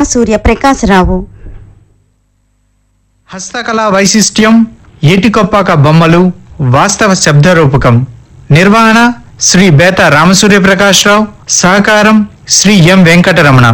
సూర్య ప్రకాశరావు హస్తకళా వైశిష్ట్యం ఏటికొప్పాక బొమ్మలు వాస్తవ శబ్ద రూపకం నిర్వహణ శ్రీ బేత రామసూర్య ప్రకాశ్రావు సహకారం శ్రీ ఎం వెంకటరమణ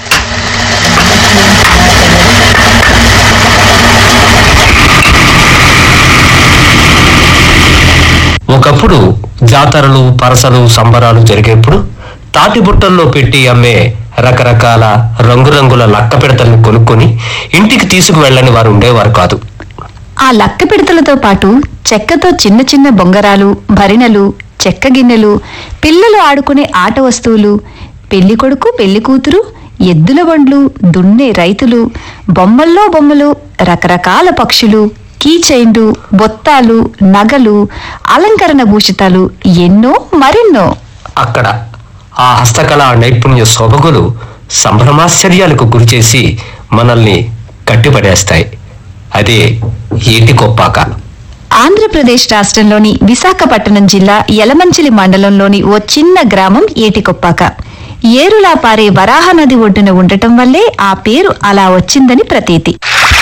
ఒకప్పుడు జాతరలు పరసలు సంబరాలు జరిగేప్పుడు తాటి బుట్టల్లో పెట్టి అమ్మే రకరకాల రంగురంగుల లక్క పిడతల్ని కొనుక్కొని ఇంటికి తీసుకువెళ్ళని వారు ఉండేవారు కాదు ఆ లక్క పిడతలతో పాటు చెక్కతో చిన్న చిన్న బొంగరాలు భరిణలు చెక్క గిన్నెలు పిల్లలు ఆడుకునే ఆట వస్తువులు పెళ్లి కొడుకు పెళ్లి కూతురు ఎద్దుల బండ్లు దున్నే రైతులు బొమ్మల్లో బొమ్మలు రకరకాల పక్షులు కీచైన్లు బొత్తాలు నగలు అలంకరణ భూషితాలు ఎన్నో మరెన్నో అక్కడ ఆ హస్తకళా నైపుణ్య సొబగులు సంభ్రమాశ్చర్యాలకు గురిచేసి మనల్ని కట్టిపడేస్తాయి అదే ఏటి కొప్పాక ఆంధ్రప్రదేశ్ రాష్ట్రంలోని విశాఖపట్నం జిల్లా యలమంచిలి మండలంలోని ఓ చిన్న గ్రామం ఏటికొప్పాక ఏరులా పారే వరాహ నది ఒడ్డున ఉండటం వల్లే ఆ పేరు అలా వచ్చిందని ప్రతీతి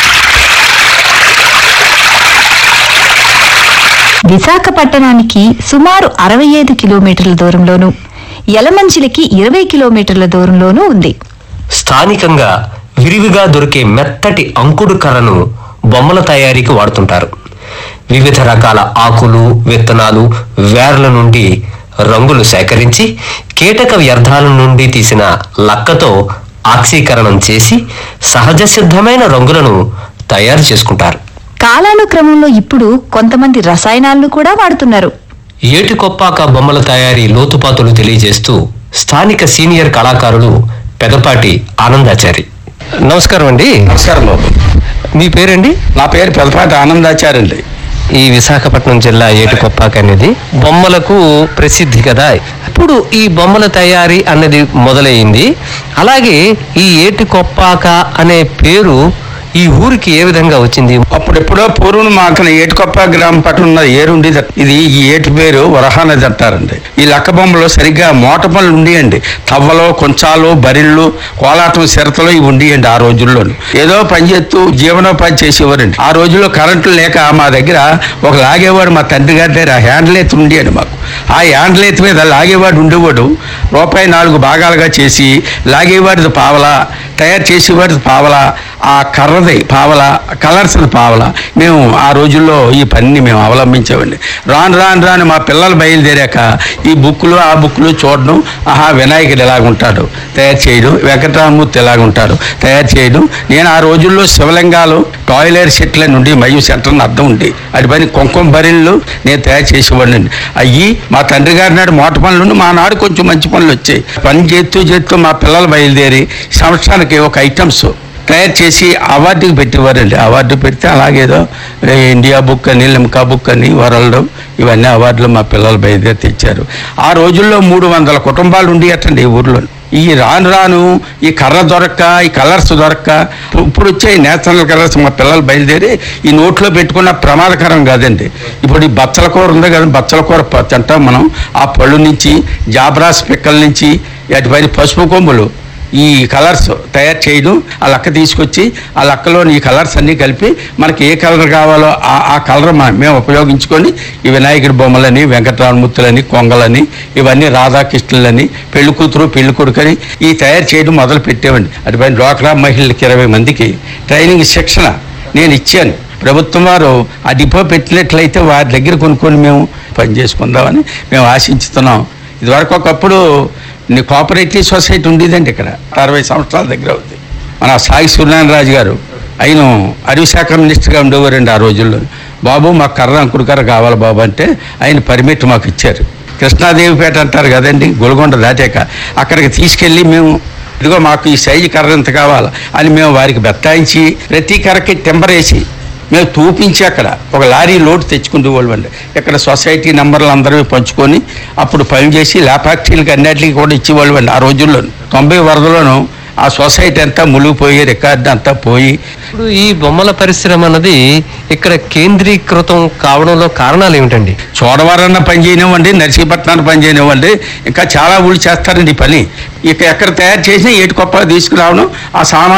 విశాఖపట్టణానికి సుమారు అరవై ఐదు కిలోమీటర్ల దూరంలోను యలమంచిలికి ఇరవై కిలోమీటర్ల దూరంలోనూ ఉంది స్థానికంగా విరివిగా దొరికే మెత్తటి అంకుడు కర్రను బొమ్మల తయారీకి వాడుతుంటారు వివిధ రకాల ఆకులు విత్తనాలు వేర్ల నుండి రంగులు సేకరించి కీటక వ్యర్థాల నుండి తీసిన లక్కతో ఆక్సీకరణం చేసి సహజ సిద్ధమైన రంగులను తయారు చేసుకుంటారు కాలానుక్రమంలో ఇప్పుడు కొంతమంది రసాయనాలను కూడా వాడుతున్నారు ఏటి కొప్పాక బొమ్మల తయారీ లోతుపాతులు తెలియజేస్తూ స్థానిక సీనియర్ కళాకారులు పెదపాటి ఆనందాచారి నమస్కారం అండి నమస్కారం బాబు మీ పేరండి నా పేరు పెదపాటి ఆనందాచారండి ఈ విశాఖపట్నం జిల్లా ఏటికొప్పాక అనేది బొమ్మలకు ప్రసిద్ధి కదా ఇప్పుడు ఈ బొమ్మల తయారీ అన్నది మొదలైంది అలాగే ఈ ఏటికొప్పాక అనే పేరు ఈ ఊరికి ఏ విధంగా వచ్చింది అప్పుడెప్పుడో పూర్వం మాకు ఏటుకొప్ప గ్రామం పక్కన ఉన్న ఏరు ఉండేది ఇది ఈ ఏటు పేరు వరహానది అంటారండి ఈ లక్క బొమ్మలో సరిగ్గా మోట పనులు ఉండేయండి తవ్వలు కొంచాలు బరిళ్ళు కోలాటం సిరతలు ఇవి ఉండేయండి ఆ రోజుల్లో ఏదో పని చేస్తూ జీవనోపాధి చేసేవారండి ఆ రోజుల్లో కరెంటు లేక మా దగ్గర ఒక లాగేవాడు మా తండ్రి గారి దగ్గర హ్యాండిల్ ఎత్తు ఉండేయండి మాకు ఆ హ్యాండిల్ ఎత్తు మీద లాగేవాడు ఉండేవాడు రూపాయి నాలుగు భాగాలుగా చేసి లాగేవాడిది పావలా తయారు చేసేవాడిది పావలా ఆ కర్రది పావల కలర్స్ది పావల మేము ఆ రోజుల్లో ఈ పనిని మేము అవలంబించామండి రాను రాను రాను మా పిల్లలు బయలుదేరాక ఈ బుక్కులు ఆ బుక్కులు చూడడం ఆహా వినాయకుడు ఎలాగుంటాడు తయారు చేయడం వెంకటరామమూర్తి ఎలాగుంటాడు తయారు చేయడం నేను ఆ రోజుల్లో శివలింగాలు టాయిలెట్ సెట్ల నుండి మయ్యం సెంటర్ అని అర్థం ఉంది అటు పని కుంకుమ బరిళ్ళు నేను తయారు చేసేవాడిని అయ్యి మా తండ్రి గారి నాడు మోట పనులు ఉండి మా నాడు కొంచెం మంచి పనులు వచ్చాయి పని చేస్తూ చేస్తూ మా పిల్లలు బయలుదేరి సంవత్సరానికి ఒక ఐటమ్స్ తయారు చేసి అవార్డుకి పెట్టేవారండి అవార్డు పెడితే అలాగేదో ఏ ఇండియా బుక్ అని లిమ్కా బుక్ అని వరల్డ్ ఇవన్నీ అవార్డులు మా పిల్లలు బయలుదేరి తెచ్చారు ఆ రోజుల్లో మూడు వందల కుటుంబాలు ఉండేటండి ఈ ఊర్లో ఈ రాను రాను ఈ కర్ర దొరక్క ఈ కలర్స్ దొరక్క ఇప్పుడు- ఇప్పుడు వచ్చే నేషనల్ కలర్స్ మా పిల్లలు బయలుదేరి ఈ నోట్లో పెట్టుకున్న ప్రమాదకరం కాదండి ఇప్పుడు ఈ బచ్చల కూర ఉంది కదా బచ్చల కూర ప- తింటాం మనం ఆ పళ్ళు నుంచి జాబ్రాస్ పిక్కల నుంచి అటుపైన పసుపు కొమ్ములు ఈ కలర్స్ తయారు చేయడం ఆ లక్క తీసుకొచ్చి ఆ లక్కలో ఈ కలర్స్ అన్నీ కలిపి మనకి ఏ కలర్ కావాలో ఆ ఆ కలర్ మ- మేము ఉపయోగించుకొని ఈ వినాయకుడి బొమ్మలని వెంకటరామమూర్తులని కొంగలని ఇవన్నీ రాధాకృష్ణులని పెళ్లి కూతురు పెళ్లి కొడుకని ఈ తయారు చేయడం మొదలు పెట్టేవండి అటుపైన డ్వాక్రా మహిళలకి ఇరవై మందికి ట్రైనింగ్ శిక్షణ నేను ఇచ్చాను ప్రభుత్వం వారు ఆ డిపో పెట్టినట్లయితే వారి దగ్గర కొనుక్కొని మేము పని చేసుకుందామని మేము ఆశించుతున్నాం ఇదివరకు ఒకప్పుడు నీ కోఆపరేటివ్ సొసైటీ ఉండేదండి ఇక్కడ అరవై సంవత్సరాల దగ్గర ఉంది మన సాయి సూర్యనారాయణ గారు ఆయన అడవి శాఖ మినిస్టర్గా ఉండేవారండి ఆ రోజుల్లో బాబు మాకు కర్ర అంకుడు కర్ర కావాలి బాబు అంటే ఆయన పర్మిట్ మాకు ఇచ్చారు కృష్ణాదేవిపేట అంటారు కదండి గొలగొండ దాటాక అక్కడికి తీసుకెళ్ళి మేము ఇదిగో మాకు ఈ సైజు కర్ర ఎంత కావాలి అని మేము వారికి బెత్తాయించి ప్రతి కర్రకి టెంపర్ వేసి మేము తూపించి అక్కడ ఒక లారీ లోడ్ తెచ్చుకుంటూ వాళ్ళు అండి ఇక్కడ సొసైటీ నెంబర్లు అందరూ పంచుకొని అప్పుడు పని చేసి ల్యాబ్ ఫ్యాక్టరీలకి అన్నిటికీ కూడా ఇచ్చేవాళ్ళు అండి ఆ రోజుల్లో తొంభై వరదలోనూ ఆ సొసైటీ అంతా మునిగిపోయి రికార్డు అంతా పోయి ఇప్పుడు ఈ బొమ్మల పరిశ్రమ అన్నది ఇక్కడ కేంద్రీకృతం కావడంలో కారణాలు ఏమిటండి చోడవరన్న పని చేయనివ్వండి నర్సీపట్నాన్ని పని చేయనివ్వండి ఇంకా చాలా ఊళ్ళు చేస్తారండి ఈ పని ఇక ఎక్కడ తయారు చేసినా ఏటి కొప్ప తీసుకురావడం ఆ సామాన్